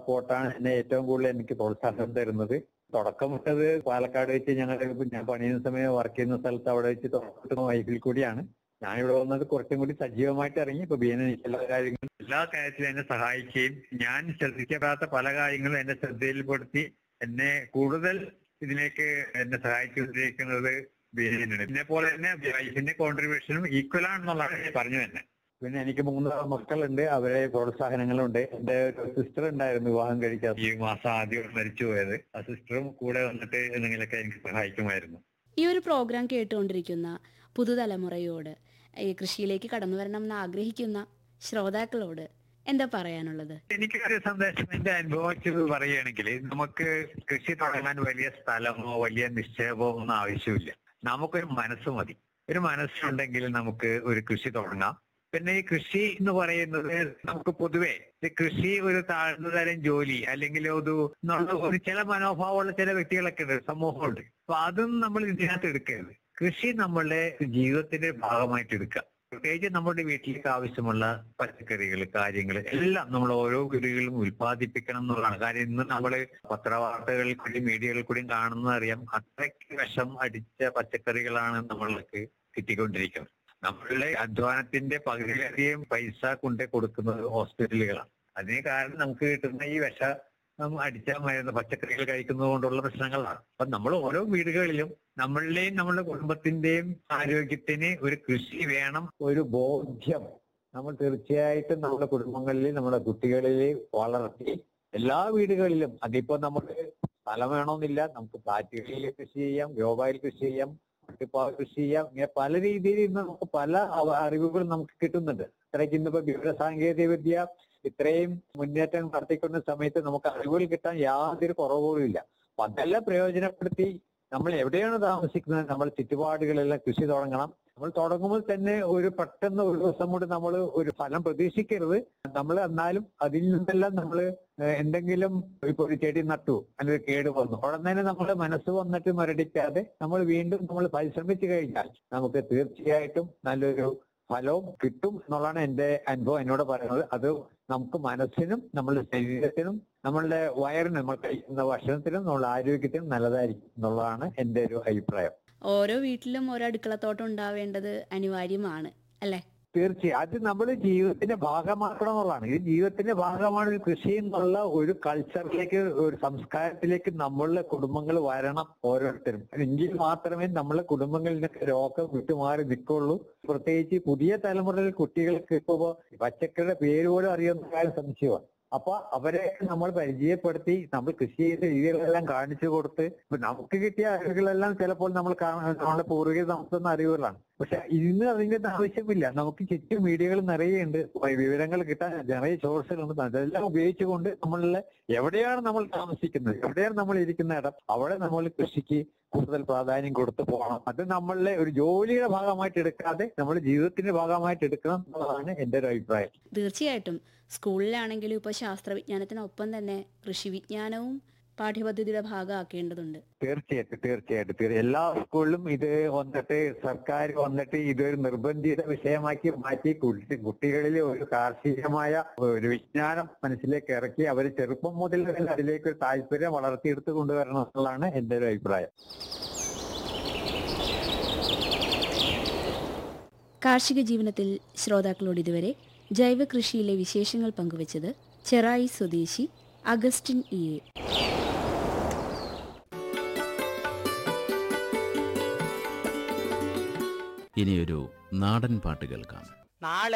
സപ്പോർട്ടാണ് എന്നെ ഏറ്റവും കൂടുതൽ എനിക്ക് പ്രോത്സാഹനം തരുന്നത് തുടക്കം വിട്ടത് പാലക്കാട് വെച്ച് ഞങ്ങൾ ഞാൻ പണിയുന്ന സമയം വർക്ക് ചെയ്യുന്ന സ്ഥലത്ത് അവിടെ വെച്ച് തുടക്കം വൈഫിൽ കൂടിയാണ് ഞാൻ ഇവിടെ വന്നത് കുറച്ചും കൂടി സജീവമായിട്ട് ഇറങ്ങി ഇപ്പൊ ബിയൻ എനിക്ക് എല്ലാ കാര്യങ്ങളും എല്ലാ കാര്യത്തിലും എന്നെ സഹായിക്കുകയും ഞാൻ ശ്രദ്ധിക്കാത്ത പല കാര്യങ്ങളും എന്റെ ശ്രദ്ധയിൽപ്പെടുത്തി എന്നെ കൂടുതൽ ഇതിലേക്ക് എന്നെ സഹായിച്ചുകൊണ്ടിരിക്കുന്നത് ബിയനാണ് എന്നെ പോലെ തന്നെ വൈഫിന്റെ കോൺട്രിബ്യൂഷനും ഈക്വൽ ആണെന്നുള്ളതാണ് ഞാൻ പറഞ്ഞു തന്നെ പിന്നെ എനിക്ക് മൂന്ന് മക്കളുണ്ട് അവരെ പ്രോത്സാഹനങ്ങളുണ്ട് എന്റെ ഒരു സിസ്റ്റർ ഉണ്ടായിരുന്നു വിവാഹം കഴിക്കാൻ ഈ മാസം ആദ്യം മരിച്ചു പോയത് ആ സിസ്റ്ററും കൂടെ വന്നിട്ട് എന്തെങ്കിലുമൊക്കെ എനിക്ക് സഹായിക്കുമായിരുന്നു ഈ ഒരു പ്രോഗ്രാം കേട്ടുകൊണ്ടിരിക്കുന്ന പുതുതലമുറയോട് ഈ കൃഷിയിലേക്ക് കടന്നു വരണം എന്ന് ആഗ്രഹിക്കുന്ന ശ്രോതാക്കളോട് എന്താ പറയാനുള്ളത് എനിക്ക് ഒരു സന്ദേശം എന്റെ അനുഭവം വെച്ച് പറയുകയാണെങ്കിൽ നമുക്ക് കൃഷി തുടങ്ങാൻ വലിയ സ്ഥലമോ വലിയ നിക്ഷേപമോ ഒന്നും ആവശ്യമില്ല നമുക്കൊരു മനസ്സ് മതി ഒരു മനസ്സുണ്ടെങ്കിൽ നമുക്ക് ഒരു കൃഷി തുടങ്ങാം പിന്നെ ഈ കൃഷി എന്ന് പറയുന്നത് നമുക്ക് പൊതുവെ ഈ കൃഷി ഒരു താഴ്ന്ന തരം ജോലി അല്ലെങ്കിൽ ഒരു എന്നുള്ള ഒരു ചില മനോഭാവമുള്ള ചില വ്യക്തികളൊക്കെ ഉണ്ട് സമൂഹമുണ്ട് അപ്പൊ അതും നമ്മൾ ഇതിനകത്ത് എടുക്കരുത് കൃഷി നമ്മളുടെ ജീവിതത്തിന്റെ ഭാഗമായിട്ട് എടുക്കുക പ്രത്യേകിച്ച് നമ്മുടെ വീട്ടിലേക്ക് ആവശ്യമുള്ള പച്ചക്കറികൾ കാര്യങ്ങൾ എല്ലാം നമ്മൾ ഓരോ വീടുകളിലും ഉൽപ്പാദിപ്പിക്കണം എന്നുള്ളതാണ് കാര്യം ഇന്ന് നമ്മൾ പത്രവാർത്തകളിൽ കൂടി മീഡിയകളിൽ കൂടിയും കാണുന്നത് അറിയാം അത്രയ്ക്ക് വിഷം അടിച്ച പച്ചക്കറികളാണ് നമ്മൾക്ക് കിട്ടിക്കൊണ്ടിരിക്കുന്നത് നമ്മളുടെ അധ്വാനത്തിന്റെ പകുതിയിലധികം പൈസ കൊണ്ടേ കൊടുക്കുന്നത് ഹോസ്പിറ്റലുകളാണ് അതിന് കാരണം നമുക്ക് കിട്ടുന്ന ഈ വിഷ നമ്മൾ അടിച്ച മരുന്ന് പച്ചക്കറികൾ കഴിക്കുന്നത് കൊണ്ടുള്ള പ്രശ്നങ്ങളാണ് അപ്പൊ നമ്മൾ ഓരോ വീടുകളിലും നമ്മളുടെയും നമ്മുടെ കുടുംബത്തിന്റെയും ആരോഗ്യത്തിന് ഒരു കൃഷി വേണം ഒരു ബോധ്യം നമ്മൾ തീർച്ചയായിട്ടും നമ്മുടെ കുടുംബങ്ങളിൽ നമ്മുടെ കുട്ടികളിൽ വളർത്തി എല്ലാ വീടുകളിലും അതിപ്പോ നമുക്ക് സ്ഥലം വേണമെന്നില്ല നമുക്ക് ഫ്ലാറ്റുകളിൽ കൃഷി ചെയ്യാം ഗ്രോബായിൽ കൃഷി ചെയ്യാം മട്ടിപ്പാവ് കൃഷി ചെയ്യാം ഇങ്ങനെ പല രീതിയിൽ ഇന്ന് നമുക്ക് പല അവ- അറിവുകളും നമുക്ക് കിട്ടുന്നുണ്ട് ഇത്രയ്ക്ക് ഇന്നിപ്പോ വിവര സാങ്കേതിക വിദ്യ ഇത്രയും മുന്നേറ്റം നടത്തിക്കൊണ്ട സമയത്ത് നമുക്ക് അറിവുകൾ കിട്ടാൻ യാതൊരു കുറവുകളും ഇല്ല അപ്പൊ അതെല്ലാം പ്രയോജനപ്പെടുത്തി നമ്മൾ എവിടെയാണ് താമസിക്കുന്നത് നമ്മൾ ചുറ്റുപാടുകളെല്ലാം കൃഷി തുടങ്ങണം നമ്മൾ തുടങ്ങുമ്പോൾ തന്നെ ഒരു പെട്ടെന്ന് ഒരു ദിവസം കൊണ്ട് നമ്മൾ ഒരു ഫലം പ്രതീക്ഷിക്കരുത് നമ്മൾ എന്നാലും അതിൽ നിന്നെല്ലാം നമ്മൾ എന്തെങ്കിലും ഇപ്പൊ ഒരു ചെടി നട്ടു അല്ലെങ്കിൽ കേട് വന്നു ഉടനെ തന്നെ നമ്മുടെ മനസ്സ് വന്നിട്ട് മരടിക്കാതെ നമ്മൾ വീണ്ടും നമ്മൾ പരിശ്രമിച്ചു കഴിഞ്ഞാൽ നമുക്ക് തീർച്ചയായിട്ടും നല്ലൊരു ഫലവും കിട്ടും എന്നുള്ളതാണ് എന്റെ അനുഭവം എന്നോട് പറയുന്നത് അത് നമുക്ക് മനസ്സിനും നമ്മളുടെ ശരീരത്തിനും നമ്മളുടെ വയറിനും നമ്മൾ കഴിക്കുന്ന ഭക്ഷണത്തിനും നമ്മളുടെ ആരോഗ്യത്തിനും നല്ലതായിരിക്കും എന്നുള്ളതാണ് എന്റെ ഒരു അഭിപ്രായം ഓരോ വീട്ടിലും ഒരു അടുക്കളത്തോട്ടം ഉണ്ടാവേണ്ടത് അനിവാര്യമാണ് അല്ലെ തീർച്ചയായും അത് നമ്മൾ ജീവിതത്തിന്റെ ഭാഗമാക്കണം എന്നുള്ളതാണ് ഇത് ജീവിതത്തിന്റെ ഭാഗമാണ് ഒരു കൃഷി എന്നുള്ള ഒരു കൾച്ചറിലേക്ക് ഒരു സംസ്കാരത്തിലേക്ക് നമ്മളുടെ കുടുംബങ്ങൾ വരണം ഓരോരുത്തരും എങ്കിൽ മാത്രമേ നമ്മളെ കുടുംബങ്ങളിൽ നിന്നൊക്കെ രോഗം വിട്ടുമാറി നിൽക്കുള്ളൂ പ്രത്യേകിച്ച് പുതിയ തലമുറയിൽ കുട്ടികൾക്ക് ഇപ്പോ പച്ചക്കറിയുടെ പേര് പോലും അറിയുന്ന കാര്യം സംശയമാണ് അപ്പൊ അവരെയൊക്കെ നമ്മൾ പരിചയപ്പെടുത്തി നമ്മൾ കൃഷി ചെയ്ത രീതികളെല്ലാം കാണിച്ചു കൊടുത്ത് ഇപ്പൊ നമുക്ക് കിട്ടിയ അറിവുകളെല്ലാം ചിലപ്പോൾ നമ്മൾ കാണ- നമ്മുടെ പൂർവികർ നമുക്ക് തന്ന അറിവുകളാണ് പക്ഷെ ഇന്ന് അതിന്റെ ഒന്നും ആവശ്യമില്ല നമുക്ക് ചുറ്റും മീഡിയകൾ നിറയുണ്ട് വിവരങ്ങൾ കിട്ടാൻ നിറയെ സോഴ്സുകളുണ്ട് അതെല്ലാം ഉപയോഗിച്ചുകൊണ്ട് നമ്മളുടെ എവിടെയാണ് നമ്മൾ താമസിക്കുന്നത് എവിടെയാണ് നമ്മൾ ഇരിക്കുന്ന ഇടം അവിടെ നമ്മൾ കൃഷിക്ക് കൂടുതൽ പ്രാധാന്യം കൊടുത്തു പോകണം അത് നമ്മളുടെ ഒരു ജോലിയുടെ ഭാഗമായിട്ട് എടുക്കാതെ നമ്മുടെ ജീവിതത്തിന്റെ ഭാഗമായിട്ട് എടുക്കണം എന്നുള്ളതാണ് എന്റെ ഒരു അഭിപ്രായം തീർച്ചയായിട്ടും സ്കൂളിലാണെങ്കിലും ഇപ്പോൾ ശാസ്ത്രവിജ്ഞാനത്തിനൊപ്പം തന്നെ കൃഷി വിജ്ഞാനവും പാഠ്യപദ്ധതിയുടെ ഭാഗമാക്കേണ്ടതുണ്ട് തീർച്ചയായിട്ടും തീർച്ചയായിട്ടും തീർ- എല്ലാ സ്കൂളിലും ഇത് വന്നിട്ട് സർക്കാർ വന്നിട്ട് ഇതൊരു നിർബന്ധിത വിഷയമാക്കി മാറ്റി കുട്ടി- കുട്ടികളിൽ ഒരു കാർഷികമായ ഒരു വിജ്ഞാനം മനസ്സിലേക്ക് ഇറക്കി അവർ ചെറുപ്പം മുതൽ തന്നെ അതിലേക്ക് ഒരു താല്പര്യം വളർത്തിയെടുത്ത് കൊണ്ടുവരണം എന്നുള്ളതാണ് എന്റെ ഒരു അഭിപ്രായം കാർഷിക ജീവനത്തിൽ ശ്രോതാക്കളോട് ഇതുവരെ ജൈവ കൃഷിയിലെ വിശേഷങ്ങൾ പങ്കുവച്ചത് ചെറായി സ്വദേശി അഗസ്റ്റിൻ ഇ എ ഇനിയൊരു നാടൻ പാട്ട് കേൾക്കാം നാളെ